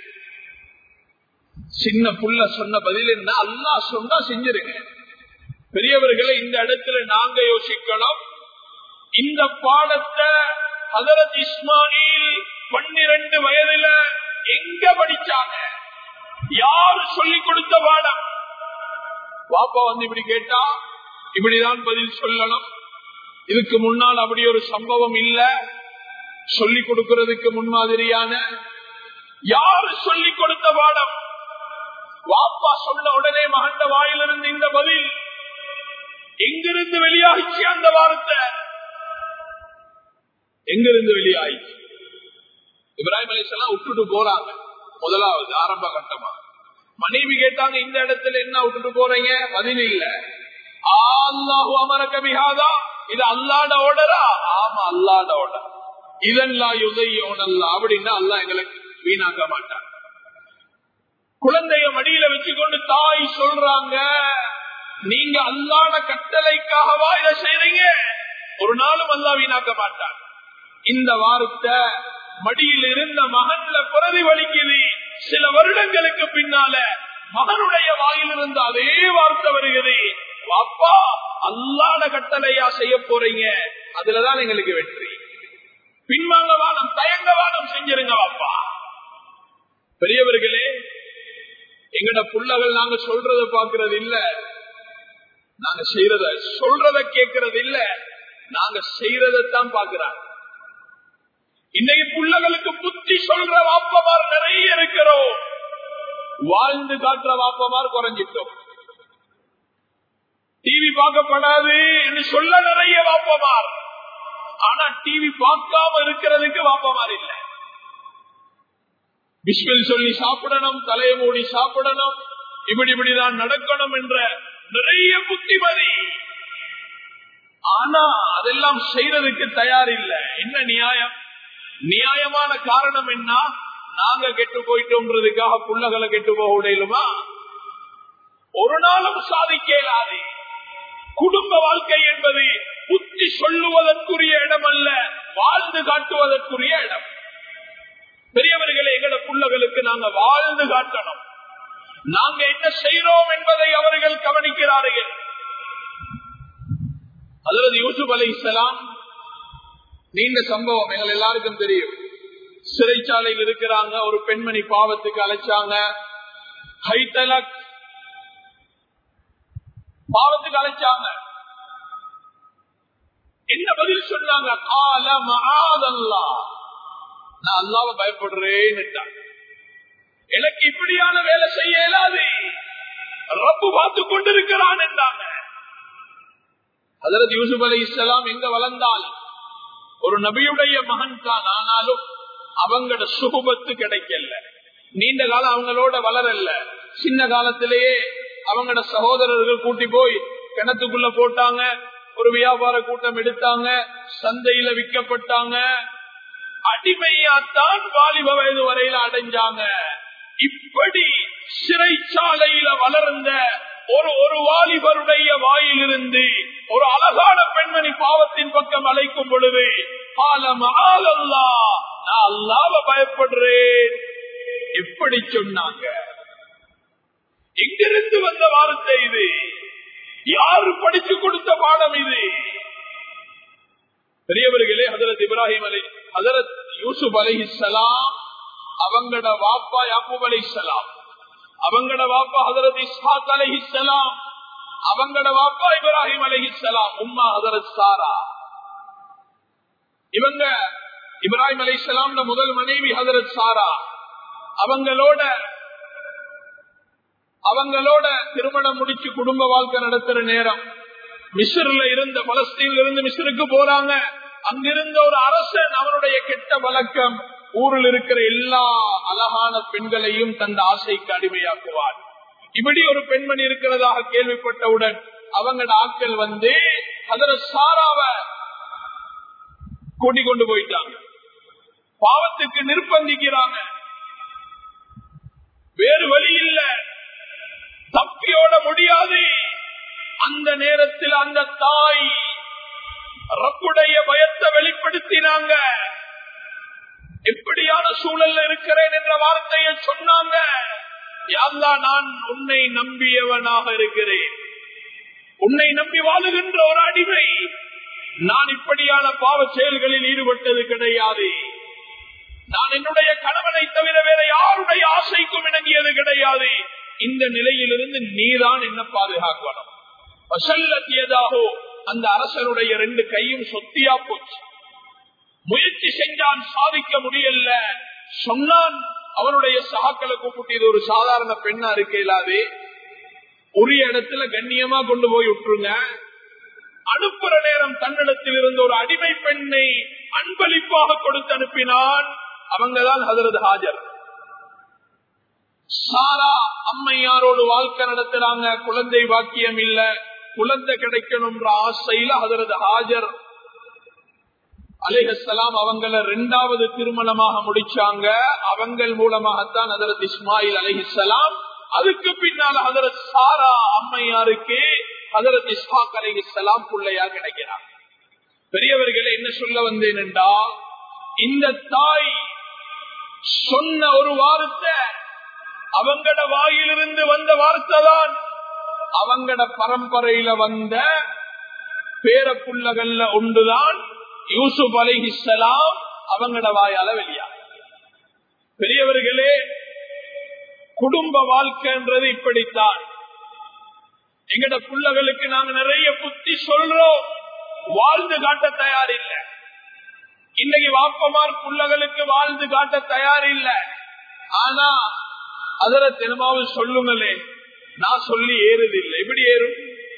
சின்ன புள்ள சொன்ன பதில் என்ன அல்லா சொன்னா செஞ்சிருங்க பெரியவர்களை இந்த இடத்துல நாங்க யோசிக்கணும் இந்த பாடத்தை ஹதரத் இஸ்மாயில் பன்னிரண்டு வயதுல எங்க படிச்சாங்க யாரு சொல்லி கொடுத்த பாடம் பாப்பா வந்து இப்படி கேட்டா இப்படிதான் பதில் சொல்லணும் இதுக்கு முன்னால் அப்படி ஒரு சம்பவம் இல்ல சொல்லி கொடுக்கிறதுக்கு முன்மாதிரியான யாரு சொல்லி கொடுத்த பாடம் வாப்பா சொன்ன உடனே மகண்ட வாயிலிருந்து இந்த பதில் எங்கிருந்து வெளியாகிச்சு அந்த வார்த்தை எங்கிருந்து வெளியாயிச்சு இப்ராஹிம் அலிசல்லாம் விட்டுட்டு போறாங்க முதலாவது ஆரம்ப கட்டமா மனைவி கேட்டாங்க இந்த இடத்துல என்ன விட்டுட்டு போறீங்க பதில் இல்ல அல்லாஹு அமர கபிஹாதா இது அல்லாட ஓடரா ஆமா அல்லாட ஓடர் இதெல்லாம் யுதையோனல்ல அப்படின்னா அல்லா எங்களுக்கு வீணாக்க மாட்டாங்க குழந்தைய மடியில வச்சுக்கொண்டு தாய் சொல்றாங்க நீங்க அல்லாட கட்டளைக்காகவா இதை செய்றீங்க ஒரு நாளும் அல்லா வீணாக்க மாட்டாங்க இந்த வார்த்தை மடியில் இருந்த மகன்ல பிரதிபலிக்குது சில வருடங்களுக்கு பின்னால மகனுடைய வாயிலிருந்து அதே வார்த்தை வருகிறது வாப்பா அல்லாத கட்டளையா செய்ய போறீங்க அதுலதான் எங்களுக்கு வெற்றி பின்வாங்க வானம் தயங்க வானம் செஞ்சிருங்க வாப்பா பெரியவர்களே எங்கட புள்ளகள் நாங்க சொல்றத பாக்குறது இல்ல நாங்க செய்யறத சொல்றத கேட்கறது இல்ல நாங்க செய்யறதான் பாக்குறாங்க இன்னைக்கு புள்ளகளுக்கு புத்தி சொல்ற வாப்பமார் நிறைய இருக்கிறோம் வாழ்ந்து காட்டுற வாப்பமார் குறைஞ்சிட்டோம் டிவி பார்க்கப்படாது என்று சொல்ல நிறைய வாப்பமார் ஆனா டிவி பார்க்காம இருக்கிறதுக்கு வாப்பமார் இல்லை பிஸ்மில் சொல்லி சாப்பிடணும் தலையை மூடி சாப்பிடணும் இப்படி இப்படிதான் நடக்கணும் என்ற நிறைய புத்திமதி ஆனா அதெல்லாம் செய்யறதுக்கு தயார் இல்லை என்ன நியாயம் நியாயமான காரணம் என்ன நாங்க கெட்டு போயிட்டோம்ன்றதுக்காக புள்ளகளை கெட்டு போக விடையிலுமா ஒரு நாளும் சாதிக்க இயலாது குடும்ப வாழ்க்கை என்பது புத்தி சொல்லுவதற்குரிய இடம் அல்ல வாழ்ந்து காட்டுவதற்குரிய இடம் பெரியவர்களே எங்கட புள்ளகளுக்கு நாங்க வாழ்ந்து காட்டணும் நாங்க என்ன செய்யறோம் என்பதை அவர்கள் கவனிக்கிறார்கள் அதாவது யூசுப் அலை இஸ்லாம் நீண்ட சம்பவம் எங்கள் எல்லாருக்கும் தெரியும் சிறைச்சாலையில் இருக்கிறாங்க ஒரு பெண்மணி பாவத்துக்கு அழைச்சாங்க ஹைதலக் பாவத்துக்கு அழைச்சாங்க என்ன பதில் சொன்னாங்க கால மகாதல்லா நான் அல்லாவ பயப்படுறேன்னு எனக்கு இப்படியான வேலை செய்ய இயலாது ரப்பு பார்த்து கொண்டிருக்கிறான் என்றாங்க அதற்கு யூசுப் அலி இஸ்லாம் எங்க வளர்ந்தால் ஒரு நபியுடைய மகன் தான் ஆனாலும் அவங்களோட சுகுபத்து கிடைக்கல நீண்ட காலம் அவங்களோட வளரல சின்ன காலத்திலேயே அவங்களோட சகோதரர்கள் கூட்டி போய் கிணத்துக்குள்ள போட்டாங்க ஒரு வியாபார கூட்டம் எடுத்தாங்க சந்தையில விற்கப்பட்டாங்க அடிமையாத்தான் வாலிப வயது வரையில அடைஞ்சாங்க இப்படி சிறைச்சாலையில வளர்ந்த ஒரு ஒரு வாலிபருடைய வாயிலிருந்து ஒரு அழகான பெண்மணி பாவத்தின் பக்கம் அழைக்கும் பொழுது காலம் ஆளல்லா நான் அல்லாவ பயப்படுறேன் எப்படி சொன்னாங்க எங்கிருந்து வந்த வார்த்தை இது யாரு படிச்சு கொடுத்த பாடம் இது பெரியவர்களே ஹசரத் இப்ராஹிம் அலி ஹசரத் யூசுப் அலிஹிசலாம் அவங்கட வாப்பா யாக்கூப் அலிசலாம் அவங்கட வாப்பா ஹசரத் இஸ்ஹாக் அலிஹிசலாம் அவங்கட வாப்பா இப்ராஹிம் அலிஹிசலாம் உம்மா ஹசரத் சாரா இவங்க இப்ராஹிம் அலிசலாம் முதல் மனைவி ஹசரத் சாரா அவங்களோட அவங்களோட திருமணம் முடிச்சு குடும்ப வாழ்க்கை நடத்துற நேரம் மிஸ்ர்ல இருந்த பலஸ்தீன்ல இருந்து மிஸ்ருக்கு போறாங்க அங்கிருந்த ஒரு அரசன் அவனுடைய கெட்ட வழக்கம் ஊரில் இருக்கிற எல்லா அழகான பெண்களையும் தந்த ஆசைக்கு அடிமையாக்குவார் இப்படி ஒரு பெண்மணி இருக்கிறதாக கேள்விப்பட்டவுடன் அவங்களோட ஆட்கள் வந்து அதர சாராவ கூட்டிக் கொண்டு போயிட்டாங்க பாவத்துக்கு நிர்பந்திக்கிறாங்க வேறு வழி இல்ல தப்பியோட முடியாது அந்த நேரத்தில் அந்த தாய் ரப்புடைய பயத்தை வெளிப்படுத்தினாங்க எப்படியான சூழல்ல இருக்கிறேன் என்ற வார்த்தையை சொன்னாங்க யாழ்லா நான் உன்னை நம்பியவனாக இருக்கிறேன் உன்னை நம்பி வாழுகின்ற ஒரு அடிமை நான் இப்படியான பாவ செயல்களில் ஈடுபட்டது கிடையாது நான் என்னுடைய கணவனை தவிர வேற யாருடைய ஆசைக்கும் இணங்கியது கிடையாது இந்த நிலையிலிருந்து நீதான் என்ன பாதுகாக்கணும் வசல்லத்தியதாகோ அந்த அரசனுடைய ரெண்டு கையும் சொத்தியா போச்சு முயற்சி செஞ்சான் சாதிக்க முடியல சொன்னான் அவனுடைய சகாக்களை கூப்பிட்டு இது ஒரு சாதாரண பெண்ணா இருக்க இல்லாது உரிய இடத்துல கண்ணியமா கொண்டு போய் விட்டுருங்க அனுப்புற நேரம் தன்னிடத்தில் இருந்த ஒரு அடிமை பெண்ணை அன்பளிப்பாக கொடுத்து அனுப்பினான் அவங்கதான் ஹதரத் ஹாஜர் சாரா அம்மையாரோடு வாழ்க்கை நடத்துறாங்க குழந்தை வாக்கியம் இல்ல குழந்தை கிடைக்கணும்ன்ற ஆசையில ஹதரத் ஹாஜர் அலிஹலாம் அவங்கள ரெண்டாவது திருமணமாக முடிச்சாங்க அவங்கள் மூலமாகத்தான் ஹதரத் இஸ்மாயில் அலிஹலாம் அதுக்கு பின்னால் ஹதரத் சாரா அம்மையாருக்கு ஹதரத் இஸ்ஹாக் அலிஹலாம் பிள்ளையா கிடைக்கிறாங்க பெரியவர்களை என்ன சொல்ல வந்தேன் என்றா இந்த தாய் சொன்ன ஒரு வார்த்தை அவங்கட வாயிலிருந்து வந்த வார்த்தை தான் அவங்கட பரம்பரையில வந்த பேரப்புள்ளகள்ல ஒன்றுதான் யூசுப் அலிஹிஸ்லாம் அவங்கட வாயால வெளியா பெரியவர்களே குடும்ப வாழ்க்கைன்றது இப்படித்தான் எங்கட புள்ளகளுக்கு நாங்க நிறைய புத்தி சொல்றோம் வாழ்ந்து காட்ட தயார் இல்ல இன்னைக்கு வாப்பமார் புள்ளகளுக்கு வாழ்ந்து காட்ட தயார் இல்ல ஆனா அதர தினமாவது சொல்லுங்களே நான் சொல்லி ஏறுது இல்லை எப்படி ஏறும்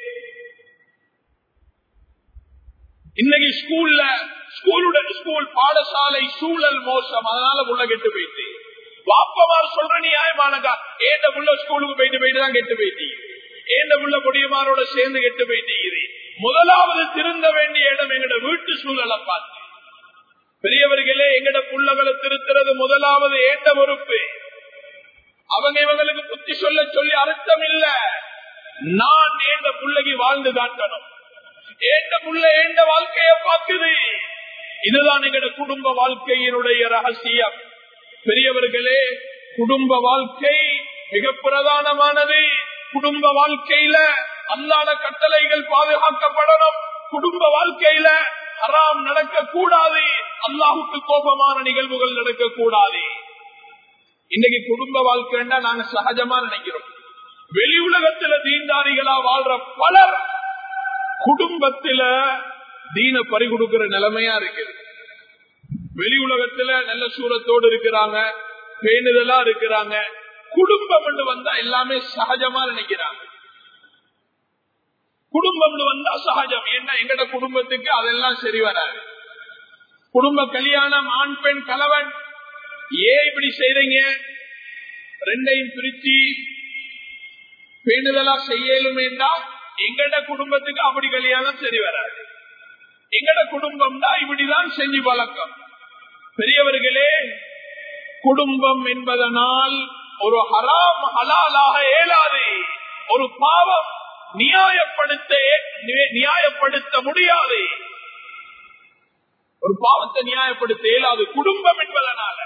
இன்னைக்கு ஸ்கூல்ல ஸ்கூலுடன் ஸ்கூல் பாடசாலை சூழல் மோசம் அதனால உள்ள கெட்டு போயிட்டு வாப்பமார் சொல்ற நியாயமானக்கா ஏண்ட உள்ள ஸ்கூலுக்கு போயிட்டு போயிட்டு தான் கெட்டு போயிட்டீங்க ஏண்ட உள்ள பொடியமாரோட சேர்ந்து கெட்டு போயிட்டீங்க முதலாவது திருந்த வேண்டிய இடம் எங்கட வீட்டு சூழலை பார்த்து பெரியவர்களே எங்கட புள்ளகளை திருத்துறது முதலாவது ஏண்ட பொறுப்பு அவங்க இவங்களுக்கு புத்தி சொல்ல சொல்லி அர்த்தம் இல்ல நான் ஏண்ட புள்ளகி வாழ்ந்து காட்டணும் ஏண்ட புள்ள ஏண்ட வாழ்க்கைய பார்க்குது இதுதான் எங்கட குடும்ப வாழ்க்கையினுடைய ரகசியம் பெரியவர்களே குடும்ப வாழ்க்கை மிக பிரதானமானது குடும்ப வாழ்க்கையில அல்லாத கட்டளைகள் பாதுகாக்கப்படணும் குடும்ப வாழ்க்கையில ஹராம் நடக்க கூடாது அல்லாஹுக்கு கோபமான நிகழ்வுகள் நடக்க கூடாது இன்னைக்கு குடும்ப வாழ்க்கைன்னா நாங்க சகஜமா நினைக்கிறோம் வெளி உலகத்துல தீண்டாரிகளா வாழ்ற பலர் குடும்பத்தில தீன பறி கொடுக்கிற நிலைமையா இருக்குது வெளி உலகத்துல நல்ல சூரத்தோடு இருக்கிறாங்க பேணுதலா இருக்கிறாங்க குடும்பம் வந்தா எல்லாமே சகஜமா நினைக்கிறாங்க குடும்பம் வந்தா சகஜம் என்ன எங்கட குடும்பத்துக்கு அதெல்லாம் சரி வராது குடும்ப கல்யாணம் ஆண் பெண் கலவன் ஏன் இப்படி செய்றீங்க ரெண்டையும் பிரிச்சு பேணுதலா செய்யலும் என்றால் எங்கட குடும்பத்துக்கு அப்படி கல்யாணம் சரி வராது எங்கட குடும்பம் தான் இப்படிதான் செஞ்சு பழக்கம் பெரியவர்களே குடும்பம் என்பதனால் ஒரு ஹராம் ஹலாலாக இயலாது ஒரு பாவம் நியாயப்படுத்த நியாயப்படுத்த முடியாது ஒரு பாவத்தை நியாயப்படுத்த இயலாது குடும்பம் என்பதனால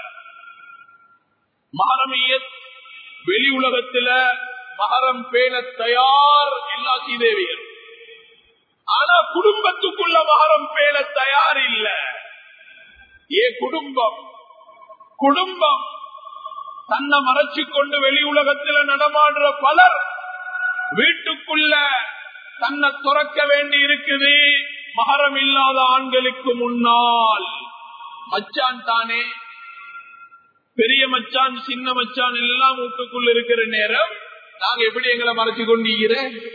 மகரமிய வெளி உலகத்துல மகரம் பேண தயார் எல்லா சீதேவியர் ஆனா குடும்பத்துக்குள்ள மகரம் பேண தயார் இல்ல ஏ குடும்பம் குடும்பம் தன்னை மறைச்சு கொண்டு வெளி உலகத்துல நடமாடுற பலர் வீட்டுக்குள்ள தன்னை துறக்க வேண்டி இருக்குது மகரம் இல்லாத ஆண்களுக்கு முன்னால் மச்சான் தானே பெரிய மச்சான் சின்ன மச்சான் எல்லாம் வீட்டுக்குள்ள இருக்கிற நேரம் நாங்க எப்படி எங்களை மறைச்சு கொண்டிருக்கிற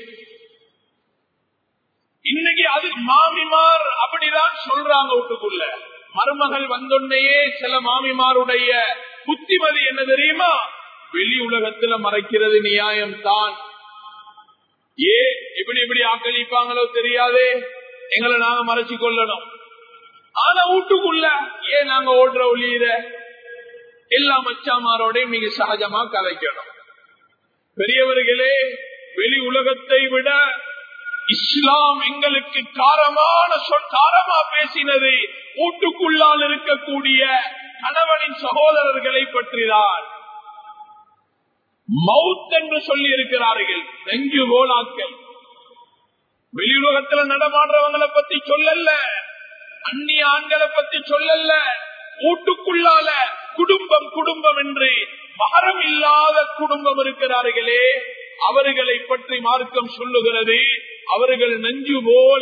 இன்னைக்கு அது மாமிமார் அப்படிதான் சொல்றாங்க வீட்டுக்குள்ள மருமகள் வந்தொன்னையே சில மாமிமாருடைய புத்திமதி என்ன தெரியுமா வெளி உலகத்துல மறைக்கிறது நியாயம் தான் ஏ எப்படி எப்படி ஆக்களிப்பாங்களோ தெரியாதே எங்களை நாங்க மறைச்சு கொள்ளணும் ஆனா வீட்டுக்குள்ள ஏன் நாங்க ஓடுற ஒளியிற எல்லா மச்சாமாரோடையும் நீங்க சகஜமா கலைக்கணும் பெரியவர்களே வெளி உலகத்தை விட இஸ்லாம் எங்களுக்கு காரமான சொல் காரமா பேசினது வீட்டுக்குள்ளால் இருக்கக்கூடிய கணவனின் சகோதரர்களை பற்றிதான் மவுத் என்று சொல்லி இருக்கிறார்கள் நெஞ்சு கோலாக்கள் வெளியுலகத்துல நடமாடுறவங்களை பத்தி சொல்லல அந்நிய ஆண்களை பத்தி சொல்லல வீட்டுக்குள்ளால குடும்பம் குடும்பம் என்று மகரம் இல்லாத குடும்பம் இருக்கிறார்களே அவர்களை பற்றி மார்க்கம் சொல்லுகிறது அவர்கள் நெஞ்சு போல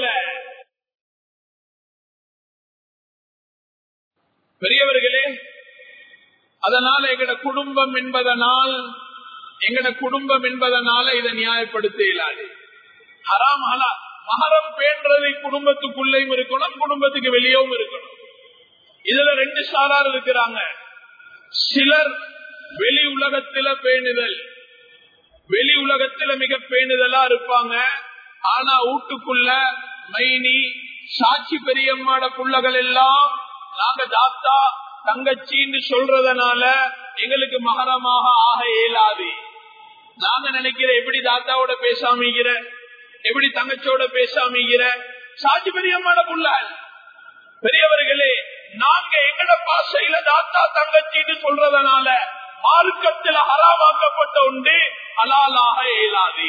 பெரியவர்களே அதனால எங்கட குடும்பம் என்பதனால் எங்கட குடும்பம் என்பதனால இதை நியாயப்படுத்த இயலாது ஹராம் ஹலா மகரம் பேன்றது குடும்பத்துக்குள்ளேயும் இருக்கணும் குடும்பத்துக்கு வெளியவும் இருக்கணும் இதுல ரெண்டு சாரார் இருக்கிறாங்க சிலர் வெளி உலகத்தில பேணுதல் வெளி உலகத்தில மிக பேணுதலா இருப்பாங்க ஆனா வீட்டுக்குள்ள மைனி சாட்சி பெரியம்மாட புள்ளகள் எல்லாம் நாங்க தாத்தா தங்கச்சின்னு சொல்றதுனால எங்களுக்கு மகரமாக ஆக இயலாது நாங்க நினைக்கிற எப்படி தாத்தாவோட பேசாமிக்கிற எப்படி தங்கச்சியோட பேசாமிக்கிற சாட்சி பெரியம்மாட புள்ளாள் பெரியவர்களே நாங்க எங்கட பாசையில தாத்தா தங்கச்சின்னு சொல்றதுனால மார்க்கத்தில் ஹராமாக்கப்பட்ட உண்டு ஹலாலாக இயலாது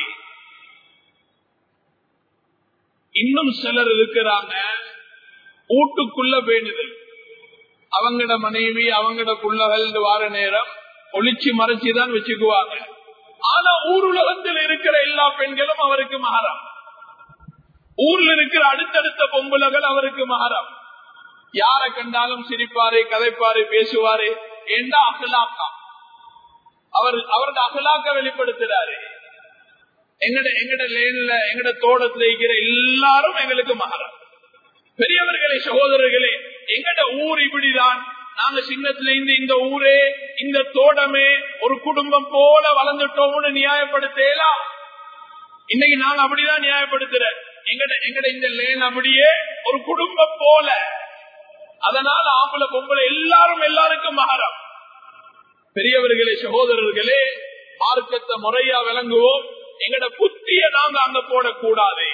இன்னும் சிலர் இருக்கிறாங்க வீட்டுக்குள்ள பேணுதல் அவங்கட மனைவி அவங்கட புள்ளகள் வார நேரம் ஒளிச்சு மறைச்சுதான் வச்சுக்குவாங்க ஆனா ஊர் உலகத்தில் இருக்கிற எல்லா பெண்களும் அவருக்கு மகரம் ஊர்ல இருக்கிற அடுத்தடுத்த பொம்புலகள் அவருக்கு மகரம் யார கண்டாலும் சிரிப்பாரு கதைப்பாரு பேசுவாரு என்ன அகலாக்கா அவர் அவரது அகலாக்க வெளிப்படுத்துறாரு எங்கட எங்கட லேன்ல எங்கட தோட்டத்துல இருக்கிற எல்லாரும் எங்களுக்கு மகரம் பெரியவர்களே சகோதரர்களே எங்கட ஊர் இப்படிதான் நாங்க சின்னத்துல இருந்து இந்த ஊரே இந்த தோட்டமே ஒரு குடும்பம் போல வளர்ந்துட்டோம்னு நியாயப்படுத்தலாம் இன்னைக்கு நாங்க அப்படிதான் நியாயப்படுத்துறேன் எங்கட எங்கட இந்த லேன் அப்படியே ஒரு குடும்பம் போல அதனால ஆம்பளை பொம்பளை எல்லாரும் எல்லாருக்கும் மகரம் பெரியவர்களே சகோதரர்களே மார்க்கத்தை முறையா விளங்குவோம் எங்கட புத்திய நாங்க அங்க போடக்கூடாது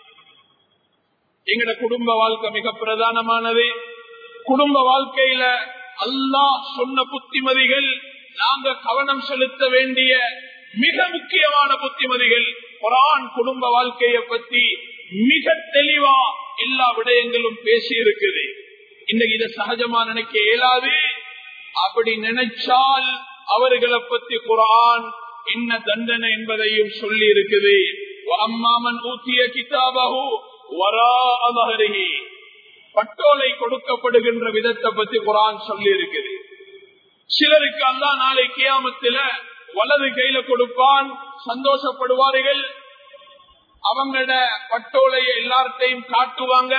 எங்கட குடும்ப வாழ்க்கை மிக பிரதானமானது குடும்ப வாழ்க்கையில அல்லாஹ் சொன்ன புத்திமதிகள் நாங்க கவனம் செலுத்த வேண்டிய மிக முக்கியமான புத்திமதிகள் குரான் குடும்ப வாழ்க்கையை பத்தி மிக தெளிவா எல்லா விடயங்களும் பேசி இருக்குது இன்னைக்கு இதை சகஜமா நினைக்க இயலாது அப்படி நினைச்சால் அவர்களை பத்தி குரான் என்ன தண்டனை என்பதையும் சொல்லி இருக்குது அம்மாமன் ஊத்திய கிதாபகு வரா அமகருகி பட்டோலை கொடுக்கப்படுகின்ற விதத்தை பத்தி குரான் சொல்லி இருக்குது சிலருக்கு அல்லா நாளை கியாமத்தில வலது கையில கொடுப்பான் சந்தோஷப்படுவார்கள் அவங்களோட பட்டோலையை எல்லார்ட்டையும் காட்டுவாங்க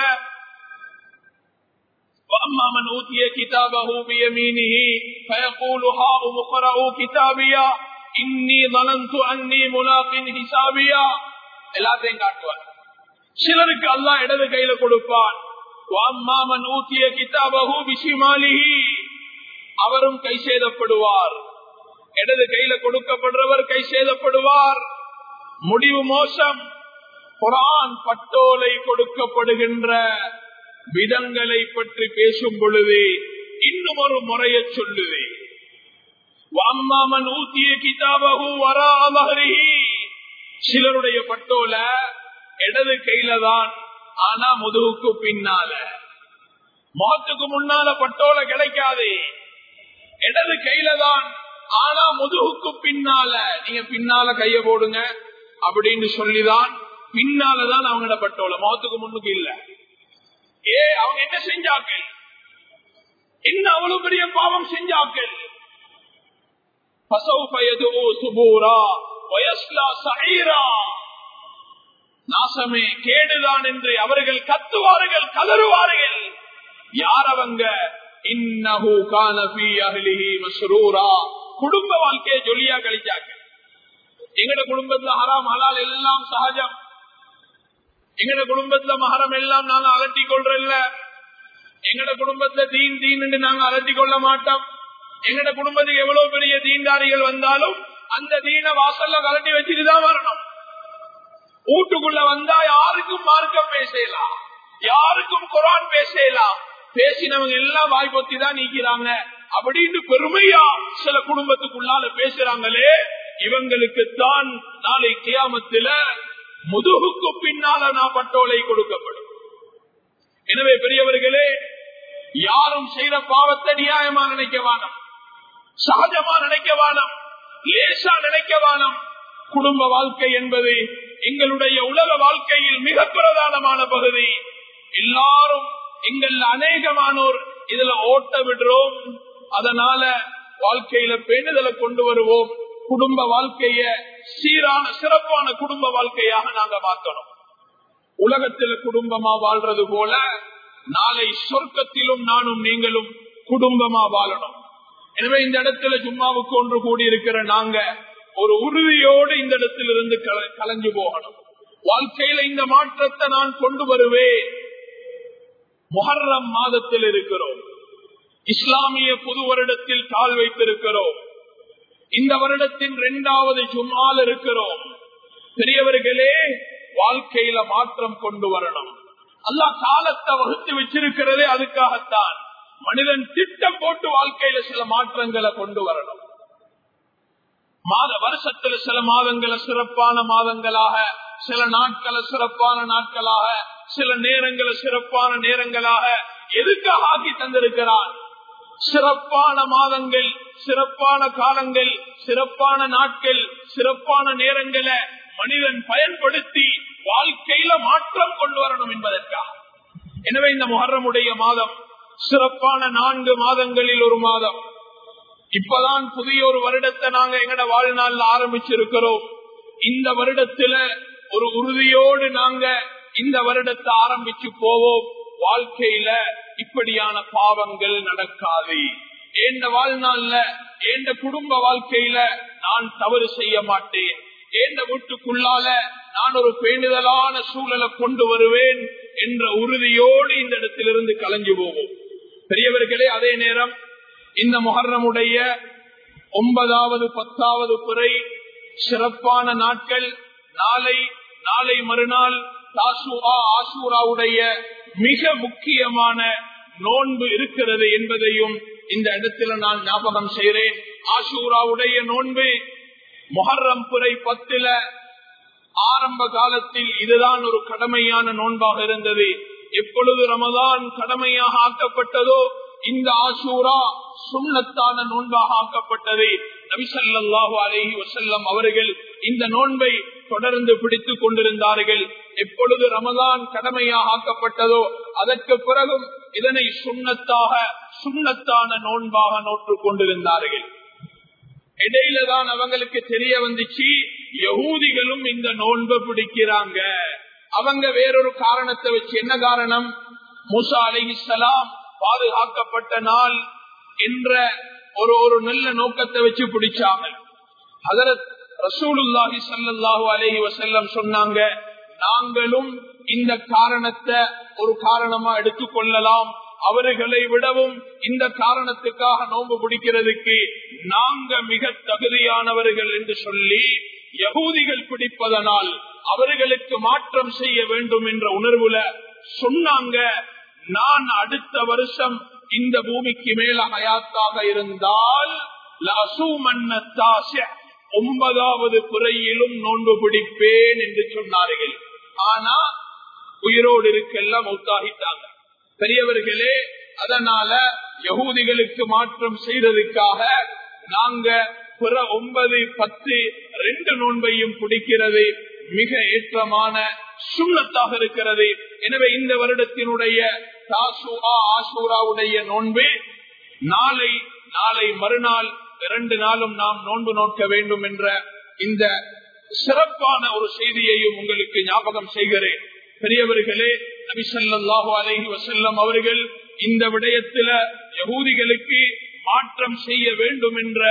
وأما من أوتي كتابه بيمينه فيقول هاؤم اقرءوا كتابيا إني ظننت أني ملاق حسابيا எல்லாத்தையும் காட்டுவார் சிலருக்கு அல்லாஹ் இடது கையில கொடுப்பான் அம்மாமன் ஊத்திய கிதாபகு பிசிமாலிஹி அவரும் கை சேதப்படுவார் இடது கையில கொடுக்கப்படுறவர் கை சேதப்படுவார் முடிவு மோசம் குரான் பட்டோலை கொடுக்கப்படுகின்ற விதங்களை பற்றி பேசும் பொழுது இன்னும் ஒரு முறையை சொல்லுது அம்மாமன் ஊத்திய கிதாபகு வரா மகரிஹி சிலருடைய பட்டோல இடது கையில தான் ஆனா முதுகுக்கு பின்னால முகத்துக்கு முன்னால பட்டோல கிடைக்காது இடது கையில தான் ஆனா முதுகுக்கு பின்னால நீங்க பின்னால கைய போடுங்க அப்படின்னு சொல்லிதான் பின்னாலதான் அவங்களோட பட்டோல முகத்துக்கு முன்னுக்கு இல்ல ஏ அவங்க என்ன செஞ்சாக்கள் என்ன அவ்வளவு பெரிய பாவம் செஞ்சாக்கள் சுபூரா வயஸ்லா சஹீரா நாசமே கேடுதான் என்று அவர்கள் கத்துவார்கள் கதறுவார்கள் யார் அவங்க இன்னஹு கான ஃபீ அஹ்லிஹி மஸ்ரூரா குடும்ப வாழ்க்கையை ஜொலியா கழிச்சாங்க எங்கட குடும்பத்துல ஹராம் ஹலால் எல்லாம் சகஜம் எங்கட குடும்பத்துல மகரம் எல்லாம் நாங்க அலட்டி கொள்றல்ல எங்கட குடும்பத்துல தீன் தீன் என்று நாங்க அலட்டி கொள்ள மாட்டோம் எங்கட குடும்பத்துக்கு எவ்வளவு பெரிய தீன்தாரிகள் வந்தாலும் அந்த தீன வாசல்ல கலட்டி வச்சுட்டு தான் வரணும் வீட்டுக்குள்ள வந்தா யாருக்கும் மார்க்கம் பேசலாம் யாருக்கும் குரான் பேசலாம் பேசினவங்க எல்லாம் வாய்ப்பத்தி தான் நீக்கிறாங்க அப்படின்னு பெருமையா சில குடும்பத்துக்குள்ளால பேசுறாங்களே இவங்களுக்கு தான் நாளை கியாமத்தில முதுகுக்கு பின்னால நான் பட்டோலை கொடுக்கப்படும் எனவே பெரியவர்களே யாரும் செய்த பாவத்தை நியாயமா நினைக்க வேணாம் சகஜமா நினைக்க வேணாம் லேசா நினைக்க வேணாம் குடும்ப வாழ்க்கை என்பது எங்களுடைய உலக வாழ்க்கையில் மிக பிரதானமான பகுதி எல்லாரும் எங்கள் அநேகமானோர் இதுல ஓட்ட விடுறோம் அதனால வாழ்க்கையில பேணுதலை கொண்டு வருவோம் குடும்ப வாழ்க்கைய சீரான சிறப்பான குடும்ப வாழ்க்கையாக நாங்க மாத்தணும் உலகத்துல குடும்பமா வாழ்றது போல நாளை சொர்க்கத்திலும் நானும் நீங்களும் குடும்பமா வாழணும் எனவே இந்த இடத்துல சும்மாவுக்கு ஒன்று கூடி இருக்கிற நாங்க ஒரு உறுதியோடு இந்த இடத்திலிருந்து கலைஞ்சு போகணும் வாழ்க்கையில இந்த மாற்றத்தை நான் கொண்டு வருவேன் முஹர்ரம் மாதத்தில் இருக்கிறோம் இஸ்லாமிய புது வருடத்தில் கால் வைத்திருக்கிறோம் இந்த வருடத்தின் இரண்டாவது ஜும்மால் இருக்கிறோம் பெரியவர்களே வாழ்க்கையில மாற்றம் கொண்டு வரணும் அல்லா காலத்தை வகுத்து வச்சிருக்கிறதே அதுக்காகத்தான் மனிதன் திட்டம் போட்டு வாழ்க்கையில சில மாற்றங்களை கொண்டு வரணும் மாத வருஷத்துல சில மாதங்களை சிறப்பான மாதங்களாக சில நாட்களை சிறப்பான நாட்களாக சில நேரங்களை சிறப்பான நேரங்களாக எதுக்காக ஆக்கி தந்திருக்கிறான் சிறப்பான மாதங்கள் சிறப்பான காலங்கள் சிறப்பான நாட்கள் சிறப்பான நேரங்களை மனிதன் பயன்படுத்தி வாழ்க்கையில மாற்றம் கொண்டு வரணும் என்பதற்காக எனவே இந்த முகர்றமுடைய மாதம் சிறப்பான நான்கு மாதங்களில் ஒரு மாதம் இப்பதான் புதிய ஒரு வருடத்தை நாங்க எங்கட வாழ்நாள்ல ஆரம்பிச்சிருக்கிறோம் இந்த வருடத்துல ஒரு உறுதியோடு நாங்க இந்த வருடத்தை ஆரம்பிச்சு போவோம் வாழ்க்கையில இப்படியான பாவங்கள் நடக்காது எந்த வாழ்நாள்ல எந்த குடும்ப வாழ்க்கையில நான் தவறு செய்ய மாட்டேன் எந்த வீட்டுக்குள்ளால நான் ஒரு பேணுதலான சூழலை கொண்டு வருவேன் என்ற உறுதியோடு இந்த இடத்திலிருந்து கலைஞ்சு போவோம் பெரியவர்களே அதே நேரம் இந்த முகர்ணமுடைய ஒன்பதாவது பத்தாவது துறை சிறப்பான நாட்கள் நாளை நாளை மறுநாள் தாசுவா ஆசூராவுடைய மிக முக்கியமான நோன்பு இருக்கிறது என்பதையும் இந்த இடத்துல நான் ஞாபகம் செய்கிறேன் ஆசூராவுடைய நோன்பு மொஹர்ரம் புரை பத்துல ஆரம்ப காலத்தில் இதுதான் ஒரு கடமையான நோன்பாக இருந்தது எப்பொழுது ரமதான் கடமையாக ஆக்கப்பட்டதோ இந்த ஆசூரா சுண்ணத்தான நோன்பாக ஆக்கப்பட்டது நபிசல்லாஹு அலஹி வசல்லம் அவர்கள் இந்த நோன்பை தொடர்ந்து பிடித்துக் கொண்டிருந்தார்கள் எப்பொழுது ரமதான் கடமையாக ஆக்கப்பட்டதோ அதற்கு பிறகும் இதனை சுண்ணத்தாக சுண்ணத்தான நோன்பாக நோற்றுக் கொண்டிருந்தார்கள் இடையில தான் அவங்களுக்கு தெரிய வந்துச்சு யகூதிகளும் இந்த நோன்பை பிடிக்கிறாங்க அவங்க வேறொரு காரணத்தை வச்சு என்ன காரணம் மூசா அலிசலாம் பாதுகாக்கப்பட்ட நாள் என்ற ஒரு ஒரு நல்ல நோக்கத்தை வச்சு பிடிச்சாங்க அதரத் ரசூலுல்லாஹி சல்லாஹூ அலஹி வசல்லம் சொன்னாங்க நாங்களும் இந்த காரணத்தை ஒரு காரணமா எடுத்துக்கொள்ளலாம் அவர்களை விடவும் இந்த காரணத்துக்காக நோன்பு பிடிக்கிறதுக்கு நாங்க மிக தகுதியானவர்கள் என்று சொல்லி யகூதிகள் பிடிப்பதனால் அவர்களுக்கு மாற்றம் செய்ய வேண்டும் என்ற உணர்வுல சொன்னாங்க நான் அடுத்த வருஷம் இந்த பூமிக்கு மேல ஹயாத்தாக இருந்தால் ஒன்பதாவது குறையிலும் நோன்பு பிடிப்பேன் என்று சொன்னார்கள் ஆனா உயிரோடு இருக்கெல்லாம் மௌத்தாகிட்டாங்க பெரியவர்களே அதனால யகூதிகளுக்கு மாற்றம் செய்ததுக்காக நாங்க பிற ஒன்பது பத்து ரெண்டு நோன்பையும் பிடிக்கிறது மிக ஏற்றமான சுண்ணத்தாக இருக்கிறது எனவே இந்த வருடத்தினுடைய தாசுஆ ஆசூராவுடைய நோன்பு நாளை நாளை மறுநாள் இரண்டு நாளும் நாம் நோன்பு நோக்க வேண்டும் என்ற இந்த சிறப்பான ஒரு செய்தியையும் உங்களுக்கு ஞாபகம் செய்கிறேன் பெரியவர்களே நபிசல்லாஹு அலஹி வசல்லம் அவர்கள் இந்த விடயத்தில யகூதிகளுக்கு மாற்றம் செய்ய வேண்டும் என்ற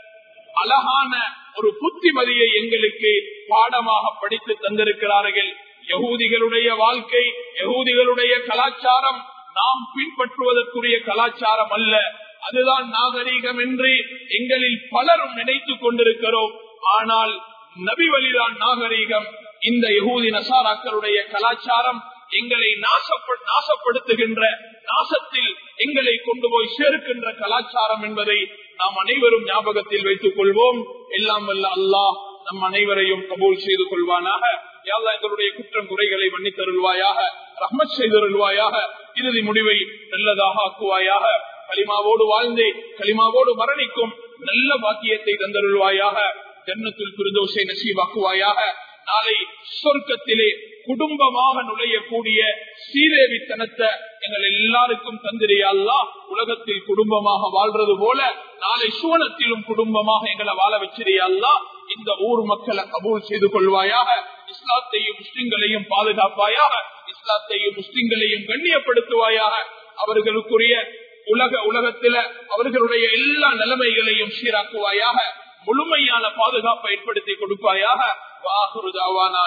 அழகான ஒரு புத்திமதியை எங்களுக்கு பாடமாக படித்து தந்திருக்கிறார்கள் யகூதிகளுடைய வாழ்க்கை யகூதிகளுடைய கலாச்சாரம் நாம் பின்பற்றுவதற்குரிய கலாச்சாரம் அல்ல அதுதான் நாகரீகம் என்று எங்களில் பலரும் நினைத்துக் கொண்டிருக்கிறோம் ஆனால் நபி வழிதான் நாகரீகம் இந்த யகூதி நசாராக்களுடைய கலாச்சாரம் எங்களை நாசப்படுத்துகின்ற நாசத்தில் எங்களை கொண்டு போய் சேர்க்கின்ற கலாச்சாரம் என்பதை நாம் அனைவரும் ஞாபகத்தில் வைத்துக் கொள்வோம் எல்லாம் வல்ல அல்லாஹ் நம் அனைவரையும் கபூல் செய்து கொள்வானாக யாழ்லா எங்களுடைய குற்றம் குறைகளை மன்னித்தருள்வாயாக ரஹ்மத் செய்தருள்வாயாக இறுதி முடிவை நல்லதாக ஆக்குவாயாக களிமாவோடு வாழ்ந்து களிமாவோடு மரணிக்கும் நல்ல பாக்கியத்தை தந்தருள்வாயாக ஜன்னத்தில் குருதோசை நசீவாக்குவாயாக நாளை சொர்க்கத்திலே குடும்பமாக நுழையக்கூடிய சீதேவித்தனத்தை எங்கள் எல்லாருக்கும் தந்திரியாள்லா உலகத்தில் குடும்பமாக வாழ்றது போல நாளை சுவனத்திலும் குடும்பமாக எங்களை வாழ வச்சிரியாள்லா இந்த ஊர் மக்களை கபூல் செய்து கொள்வாயாக இஸ்லாத்தையும் முஸ்லிம்களையும் பாதுகாப்பாயாக இஸ்லாத்தையும் முஸ்லிம்களையும் கண்ணியப்படுத்துவாயாக அவர்களுக்குரிய உலக உலகத்தில அவர்களுடைய எல்லா நிலைமைகளையும் சீராக்குவாயாக முழுமையான பாதுகாப்பை ஏற்படுத்தி கொடுப்பாயாக வாகுருதாவான